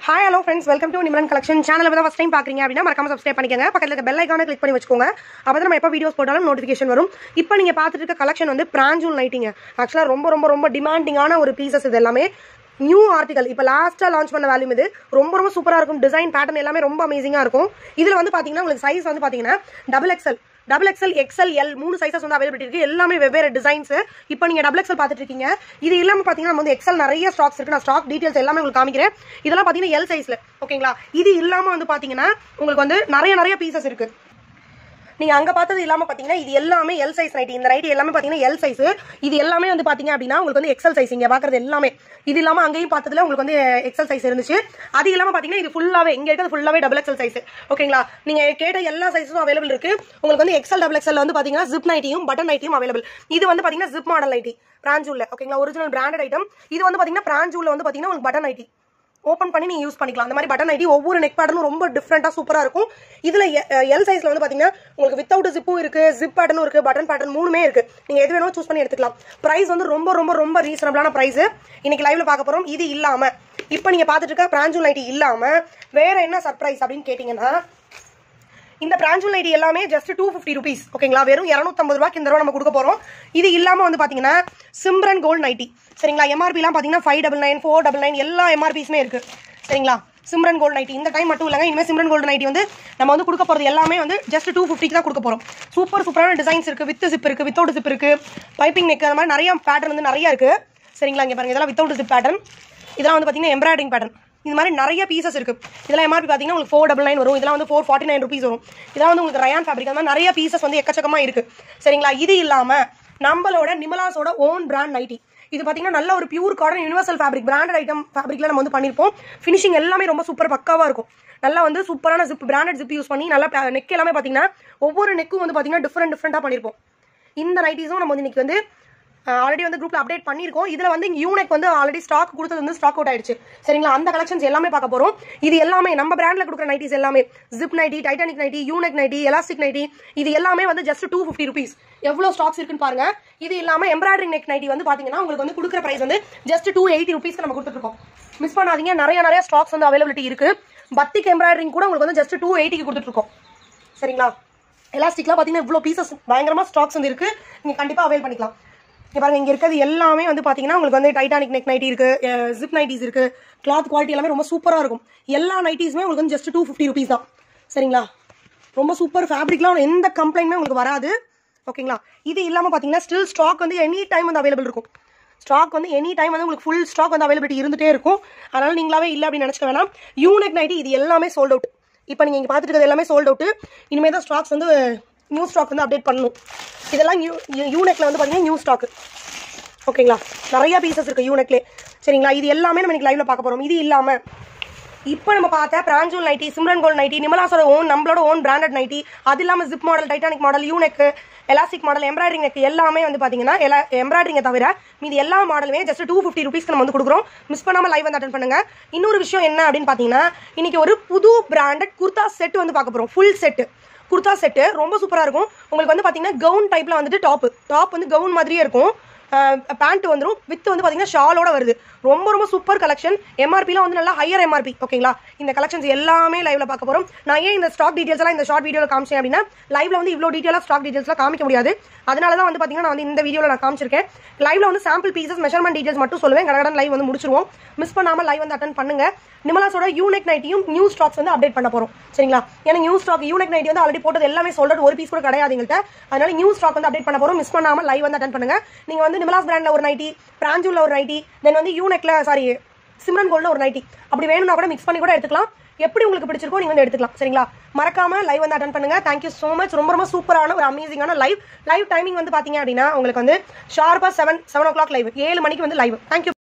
hi hello friends welcome to Nimalan collection channel தான் first time பார்க்குறீங்க அப்படின்னா மறக்காம சப்ஸ்கிரைப் பண்ணிக்கங்க பக்கத்தில் இருக்க பெல் ஐக்கான கிளிக் பண்ணி வச்சுக்கோங்க அப்போ நம்ம எப்போ வீடியோஸ் போட்டாலும் நோட்டிஃபிகேஷன் வரும் இப்போ நீங்கள் பார்த்துட்டு இருக்க கலெக்ஷன் வந்து பிராஞ்சூல் நைட்டிங்க ஆக்சுவலாக ரொம்ப ரொம்ப ரொம்ப டிமாண்டிங்கான ஒரு பீசஸ் இது எல்லாமே நியூ ஆர்டிகல் இப்போ லாஸ்ட்டாக லான்ச் பண்ண வேல்யூம் இது ரொம்ப ரொம்ப சூப்பராக இருக்கும் டிசைன் பேட்டர்ன் எல்லாமே ரொம்ப அமேசிங்காக இருக்கும் இதில் வந்து பார்த்தீங்கன்னா உங்களுக்கு சைஸ் வந்து பார்த்தீங்கன்னா double XL double XL XL L மூணு சைஸஸ் வந்து அவைலபிலிட்டி இருக்கு எல்லாமே வெவ்வேறு டிசைன்ஸ் இப்போ நீங்க டபுள் எக்ஸல் பார்த்துட்டு இருக்கீங்க இது இல்லாம பாத்தீங்கன்னா நம்ம வந்து எக்ஸல் நிறைய ஸ்டாக்ஸ் இருக்கு நான் ஸ்டாக் டீடைல்ஸ் எல்லாமே உங்களுக்கு காமிக்கிறேன் இதெல்லாம் பாத்தீங்கன்னா எல் சைஸ்ல ஓகேங்களா இது இல்லாம வந்து பாத்தீங்கன்னா உங்களுக்கு வந்து நிறைய நிறைய பீசஸ் இருக்கு நீங்க அங்க பார்த்தது இல்லாம பாத்தீங்கன்னா இது எல்லாமே எல் சைஸ் நைட்டி இந்த நைட்டி எல்லாமே பாத்தீங்கன்னா எல் சைஸ் இது எல்லாமே வந்து பாத்தீங்க அப்படின்னா உங்களுக்கு வந்து எக்ஸல் சைஸ் இங்க பாக்குறது எல்லாமே இது இல்லாம அங்கேயும் பார்த்ததுல உங்களுக்கு வந்து எக்ஸல் சைஸ் இருந்துச்சு அது இல்லாம பாத்தீங்கன்னா இது ஃபுல்லாவே இங்க இருக்கிறது ஃபுல்லாவே டபுள் எக்ஸல் சைஸ் ஓகேங்களா நீங்க கேட்ட எல்லா சைஸும் அவைலபிள் இருக்கு உங்களுக்கு வந்து எக்ஸல் டபுள் எக்ஸல் வந்து பாத்தீங்கன்னா ஜிப் நைட்டியும் பட்டன் நைட்டியும் அவைலபிள் இது வந்து பாத்தீங்கன்னா ஜிப் மாடல் நைட்டி பிராஞ்சூல்ல ஓகேங்களா ஒரிஜினல் பிராண்டட் ஐட்டம் இது வந்து பாத்தீங்கன்னா பிராஞ்சூல்ல வந்து பாத்தீங்கன்னா உங்களுக்கு பட்டன் நைட்டி ஓப்பன் பண்ணி நீங்க யூஸ் பண்ணிக்கலாம் அந்த மாதிரி பட்டன் ஐடி ஒவ்வொரு நெக் பேட்டர்னும் ரொம்ப டிஃப்ரெண்டா சூப்பரா இருக்கும் இதுல எல் சைஸ்ல வந்து பாத்தீங்கன்னா உங்களுக்கு வித்தவுட் ஜிப்பும் இருக்கு ஜிப் பேட்டர்னும் இருக்கு பட்டன் பேட்டர்ன் மூணுமே இருக்கு நீங்க எது வேணும் சூஸ் பண்ணி எடுத்துக்கலாம் பிரைஸ் வந்து ரொம்ப ரொம்ப ரொம்ப ரீசனபிளான பிரைஸ் இன்னைக்கு லைவ்ல பார்க்க போறோம் இது இல்லாம இப்போ நீங்க பார்த்துட்டு இருக்க பிராஞ்சூல் நைட்டி இல்லாம வேற என்ன சர்ப்ரைஸ் அப்படின்னு கேட்டீங்கன்னா இந்த பிராஞ்சூல் ஐடி எல்லாமே ஜஸ்ட் டூ ஃபிஃப்டி ருபீஸ் ஓகேங்களா வெறும் இரநூத்தம்பது ரூபாய்க்கு இந்த தடவை நம்ம கொடுக்க போறோம் இது இல்லாம வந்து பாத்தீங்கன்னா சிம்ரன் கோல்ட் நைட்டி சரிங்களா எம்ஆர்பிலாம் பாத்தீங்கன்னா five double nine four double nine எல்லா எம்ஆர்பிஸுமே இருக்கு சரிங்களா சிம்ரன் கோல்ட் நைட்டி இந்த டைம் மட்டும் இல்லைங்க இனிமேல் சிம்ரன் கோல்டு நைட்டி வந்து நம்ம வந்து கொடுக்க போறது எல்லாமே வந்து ஜஸ்ட் டூ ஃபிஃப்டிக்கு தான் கொடுக்க போறோம் சூப்பர் சூப்பரான டிசைன்ஸ் இருக்கு வித் ஜிப் இருக்கு வித்தவுட் ஜிப் இருக்கு பைப்பிங் நெக் அந்த மாதிரி நிறைய பேட்டர்ன் வந்து நிறைய இருக்கு சரிங்களா இங்க பாருங்க இதெல்லாம் வித்தவுட் ஜிப் பேட்டர்ன் இதெல்லாம் வந்து பாத்தீங்கன்னா எம்ப்ராய்டிங் பேட்டர்ன் இது மாதிரி நிறைய பீசஸ் இருக்கு இதெல்லாம் எம்ஆர்பி பார்த்தீங்கன்னா உங்களுக்கு ஃபோர் டபுள் நைன் வரும் இதெல்லாம் வந்து ஃபோர் ஃபார்ட்டி நைன் ருபீஸ் வரும் இதெல்லாம் வந்து உங்களுக்கு ரயான் ஃபேப்ரிக் அந்த மாதிரி நிறைய பீசஸ் வந்து எக்கச்சக்கமா இருக்கு சரிங்களா இது இல்லாம நம்மளோட நிமலாஸோட ஓன் பிராண்ட் நைட்டி இது பார்த்தீங்கன்னா நல்ல ஒரு pure cotton universal fabric branded item ஃபேப்ரிக்ல நம்ம வந்து பண்ணியிருப்போம் ஃபினிஷிங் எல்லாமே ரொம்ப சூப்பர் பக்காவா இருக்கும் நல்லா வந்து சூப்பரான ஜிப் பிராண்டட் ஜிப் யூஸ் பண்ணி நல்லா நெக் எல்லாமே பார்த்தீங்கன்னா ஒவ்வொரு நெக்கும் வந்து பார்த்தீங்கன்னா டிஃப்ரெண்ட் டிஃப்ரெண்டாக பண்ணியிருப்போம் இந்த நைட்டிஸும் நம்ம வந்து இன்னைக்கு வந்து ஆல்ரெடி வந்து குரூப்ல அப்டேட் பண்ணியிருக்கோம் இதுல வந்து யூனிக் வந்து ஆல்ரெடி ஸ்டாக் கொடுத்தது வந்து ஸ்டாக் அவுட் ஆயிடுச்சு சரிங்களா அந்த கலெக்ஷன்ஸ் எல்லாமே பார்க்க போறோம் இது எல்லாமே நம்ம பிராண்ட்ல கொடுக்குற நைட்டிஸ் எல்லாமே zip nightie Titanic nightie unique nightie elastic nightie இது எல்லாமே வந்து ஜஸ்ட் டூ ஃபிஃப்டி ருபீஸ் எவ்வளவு ஸ்டாக்ஸ் இருக்குன்னு பாருங்க இது இல்லாம எம்ப்ராய்டரி நெக் நைட்டி வந்து பாத்தீங்கன்னா உங்களுக்கு வந்து கொடுக்குற பிரைஸ் வந்து ஜஸ்ட் டூ எயிட்டி ருபீஸ்க்கு நம்ம கொடுத்துட்டு இருக்கோம் மிஸ் பண்ணாதீங்க நிறைய நிறைய ஸ்டாக்ஸ் வந்து அவைலபிலிட்டி இருக்கு பத்திக் எம்ப்ராய்டரிங் கூட உங்களுக்கு வந்து ஜஸ்ட் டூ எயிட்டிக்கு கொடுத்துட்டு இருக்கோம் சரிங்களா எலாஸ்டிக்லாம் பார்த்தீங்கன்னா இவ்வளோ பீசஸ் பயங்கரமாக ஸ்டாக்ஸ் வந்து இருக்கு நீங்கள் கண்டிப்பாக அவைல் பண்ணிக்கலாம் இங்க பாருங்க இங்க இருக்கிறது எல்லாமே வந்து பாத்தீங்கன்னா உங்களுக்கு வந்து டைட்டானிக் நெக் நைட்டி இருக்கு ஜிப் நைட்டிஸ் இருக்கு கிளாத் குவாலிட்டி எல்லாமே ரொம்ப சூப்பரா இருக்கும் எல்லா நைட்டிஸுமே உங்களுக்கு வந்து ஜஸ்ட் டூ ஃபிஃப்டி ருபீஸ் தான் சரிங்களா ரொம்ப சூப்பர் ஃபேப்ரிக்லாம் எந்த கம்ப்ளைண்ட்மே உங்களுக்கு வராது ஓகேங்களா இது இல்லாம பாத்தீங்கன்னா ஸ்டில் ஸ்டாக் வந்து எனி டைம் வந்து அவைலபிள் இருக்கும் ஸ்டாக் வந்து எனி டைம் வந்து உங்களுக்கு ஃபுல் ஸ்டாக் வந்து அவைலபிலிட்டி இருந்துட்டே இருக்கும் அதனால நீங்களாவே இல்லை அப்படின்னு நினைச்சுக்க வேணாம் யூனிக் நைட்டி இது எல்லாமே சோல்ட் அவுட் இப்போ நீங்க இங்க பாத்துட்டு இருக்கிறது எல்லாமே சோல்ட் அவுட் இனிமே தான் ஸ்டாக்ஸ் வந்து நியூ ஸ்டாக் வந்து அப்டேட் பண்ணணும் இதெல்லாம் நியூ யூனெக்ல வந்து பாத்தீங்கன்னா நியூ ஸ்டாக் ஓகேங்களா நிறைய பீசஸ் இருக்கு யூனெக்லே சரிங்களா இது எல்லாமே நம்ம இன்னைக்கு லைவ்ல பார்க்க போறோம் இது இல்லாம இப்போ நம்ம பார்த்த பிராஞ்சூல் நைட்டி சிம்ரன் கோல்ட் நைட்டி நிமலாஸோட ஓன் நம்மளோட ஓன் பிராண்டட் நைட்டி அது இல்லாம zip model Titanic model unique elastic model embroidering neck எல்லாமே வந்து பாத்தீங்கன்னா எல்லா எம்ப்ராய்டரிங்க தவிர மீதி எல்லா மாடலுமே ஜஸ்ட் டூ ஃபிஃப்டி ருபீஸ்க்கு நம்ம வந்து கொடுக்குறோம் மிஸ் பண்ணாம லைவ் வந்து அட்டன் பண்ணுங்க இன்னொரு விஷயம் என்ன அப்படின்னு பாத்தீங்கன்னா இன்னைக்கு ஒரு புது பிராண்டட் குர்தா செட் வந்து பார்க்க போறோம் ஃபுல் செட்டு குர்தா செட்டு ரொம்ப சூப்பராக இருக்கும் உங்களுக்கு வந்து பார்த்தீங்கன்னா கவுன் டைப்பில் வந்துட்டு டாப் டாப் வந்து கவுன் மாதிரியே இருக்கும் பேண்ட் வந்துடும் வித் வந்து பார்த்தீங்கன்னா ஷாலோட வருது ரொம்ப ரொம்ப சூப்பர் கலெக்ஷன் எம்ஆர்பிலாம் வந்து நல்லா ஹையர் எம்ஆர்பி ஓகேங்களா இந்த கலெக்ஷன்ஸ் எல்லாமே லைவ்ல பார்க்க போறோம் நான் ஏன் இந்த ஸ்டாக் டீடைல்ஸ் எல்லாம் இந்த ஷார்ட் வீடியோவில் காமிச்சேன் அப்படின்னா லைவ்ல வந்து இவ்வளோ டீட்டெயிலாக ஸ்டாக் டீடைல்ஸ்லாம் காமிக்க முடியாது அதனால தான் வந்து பார்த்தீங்கன்னா நான் வந்து இந்த வீடியோவில் நான் காமிச்சிருக்கேன் லைவ்ல வந்து சாம்பிள் பீசஸ் மெஷர்மெண்ட் டீடைல்ஸ் மட்டும் சொல்லுவேன் கடகடன் லைவ் வந்து முடிச்சிருவோம் மிஸ் பண்ணாமல் லைவ் வந்து அட்டன் பண்ணுங்க நிமலாஸோட யூனிக் நைட்டியும் நியூ ஸ்டாக்ஸ் வந்து அப்டேட் பண்ண போறோம் சரிங்களா ஏன்னா நியூ ஸ்டாக் யூனிக் நைட்டி வந்து ஆல்ரெடி போட்டது எல்லாமே சொல்றது ஒரு பீஸ் கூட கிடையாது எங்கள்கிட்ட அதனால நியூ ஸ்டாக் வந்து அப்டேட் பண்ண போறோம் மிஸ் பண்ணாம லைவ் வந்து அட்டன் பண்ணுங்க நீங்க வந்து நிமலாஸ் பிராண்ட்ல ஒரு நைட்டி பிராஞ்சூல்ல ஒரு நைட்டி தென் வந்து யூனெக்ல சாரி சிம்ரன் கோல்ட்ல ஒரு நைட்டி அப்படி வேணும்னா கூட மிக்ஸ் பண்ணி கூட எடுத்துக்கலாம் எப்படி உங்களுக்கு பிடிச்சிருக்கோ நீங்க வந்து எடுத்துக்கலாம் சரிங்களா மறக்காம லைவ் வந்து அட்டன் பண்ணுங்க தேங்க்யூ சோ மச் ரொம்ப ரொம்ப சூப்பரான ஒரு அமேசிங்கான லைவ் லைவ் டைமிங் வந்து பாத்தீங்க அப்படின்னா உங்களுக்கு வந்து ஷார்ப்பா seven seven o'clock live ஏழு மணிக்கு வந்து லைவ் தேங்க்யூ